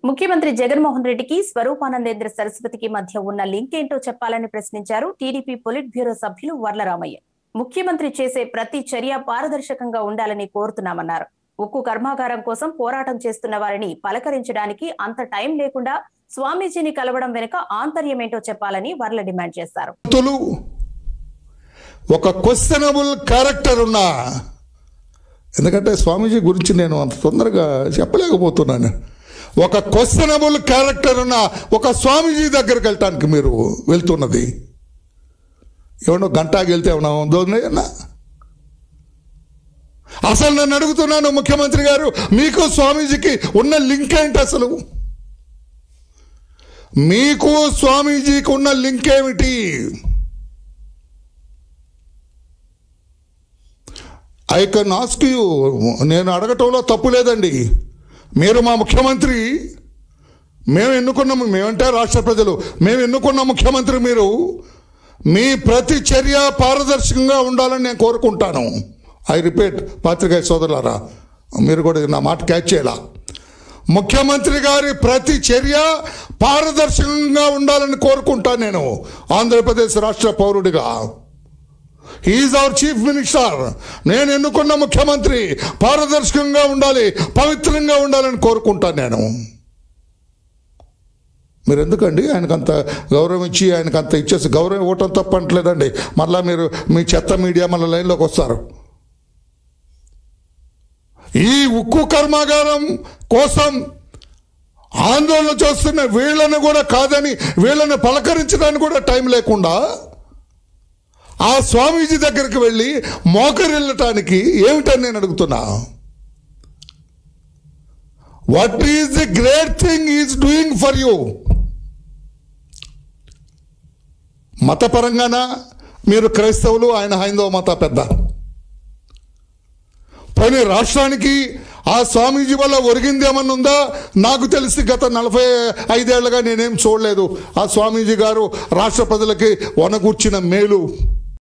ముఖ్యమంత్రి జగన్మోహన్ రెడ్డికి స్వరూపానందేంద్ర సరస్వతికి మధ్య ఉన్న లింక్ ఏంటో చెప్పాలని ప్రశ్నించారు టీడీపీ పొలిట్ బ్యూరో సభ్యులు వర్లరామయ్య ముఖ్యమంత్రి చేసే ప్రతి చర్య పారదర్శకంగా ఉండాలని కోరుతున్నామన్నారు ఉక్కు కర్మాగారం కోసం పోరాటం చేస్తున్న వారిని పలకరించడానికి అంత టైం లేకుండా స్వామీజీని కలవడం వెనుక ఆంతర్యం ఏంటో చెప్పాలని వర్ల డిమాండ్ చేశారు వ్యక్తులు ఒక క్వశ్చనబుల్ క్యారెక్టర్ ఉన్న ఎందుకంటే స్వామీజీ గురించి నేను అంత తొందరగా చెప్పలేకపోతున్నాను ఒక క్వశ్చనబుల్ క్యారెక్టర్ ఉన్న ఒక స్వామీజీ దగ్గరికి వెళ్ళటానికి మీరు వెళ్తున్నది ఏమన్నా గంటాకి వెళ్తే ఏమన్నా ఉందో అన్నా అసలు నన్ను అడుగుతున్నాను ముఖ్యమంత్రి గారు మీకు స్వామీజీకి ఉన్న లింక్ ఏంటి అసలు మీకు స్వామీజీకి ఉన్న లింక్ ఏమిటి ఐ కెన్ ఆస్క్ యూ నేను అడగటంలో తప్పు లేదండి మీరు మా ముఖ్యమంత్రి మేము ఎన్నుకున్నాము మేమంటే రాష్ట్ర ప్రజలు మేము ఎన్నుకున్న ముఖ్యమంత్రి మీరు మీ ప్రతి చర్య పారదర్శకంగా ఉండాలని నేను కోరుకుంటాను ఐ రిపీట్ పాత్రికేయ సోదరులారా మీరు కూడా నా మాట క్యాచ్ చేయాల ముఖ్యమంత్రి గారి ప్రతి చర్య పారదర్శకంగా ఉండాలని కోరుకుంటాను నేను ఆంధ్రప్రదేశ్ రాష్ట్ర పౌరుడిగా ఈజ్ అవర్ చీఫ్ మినిస్టర్ నేను ఎన్నుకున్న ముఖ్యమంత్రి పారదర్శకంగా ఉండాలి పవిత్రంగా ఉండాలని కోరుకుంటాను నేను మీరు ఎందుకండి ఆయనకు అంత గౌరవం ఇచ్చి ఆయనకు అంత ఇచ్చేసి గౌరవం ఇవ్వటం తప్పట్లేదండి మళ్ళా మీరు మీ చెత్త మీడియా మళ్ళీ లైన్లోకి వస్తారు ఈ ఉక్కు కర్మాగారం కోసం ఆందోళన చేస్తున్న వీళ్ళని కూడా కాదని వీళ్ళని పలకరించడానికి కూడా టైం లేకుండా ఆ స్వామీజీ దగ్గరికి వెళ్ళి మోకరిల్లటానికి ఏమిటని నేను అడుగుతున్నా what is the great thing is doing for you మతపరంగానా మీరు క్రైస్తవులు ఆయన హైందవ మత పెద్ద పోనీ రాష్ట్రానికి ఆ స్వామీజీ వల్ల ఒరిగింది ఏమన్నా ఉందా నాకు తెలిసి గత నలభై ఐదేళ్లుగా నేనేం చూడలేదు ఆ స్వామీజీ గారు రాష్ట్ర ప్రజలకి వనగూర్చిన మేలు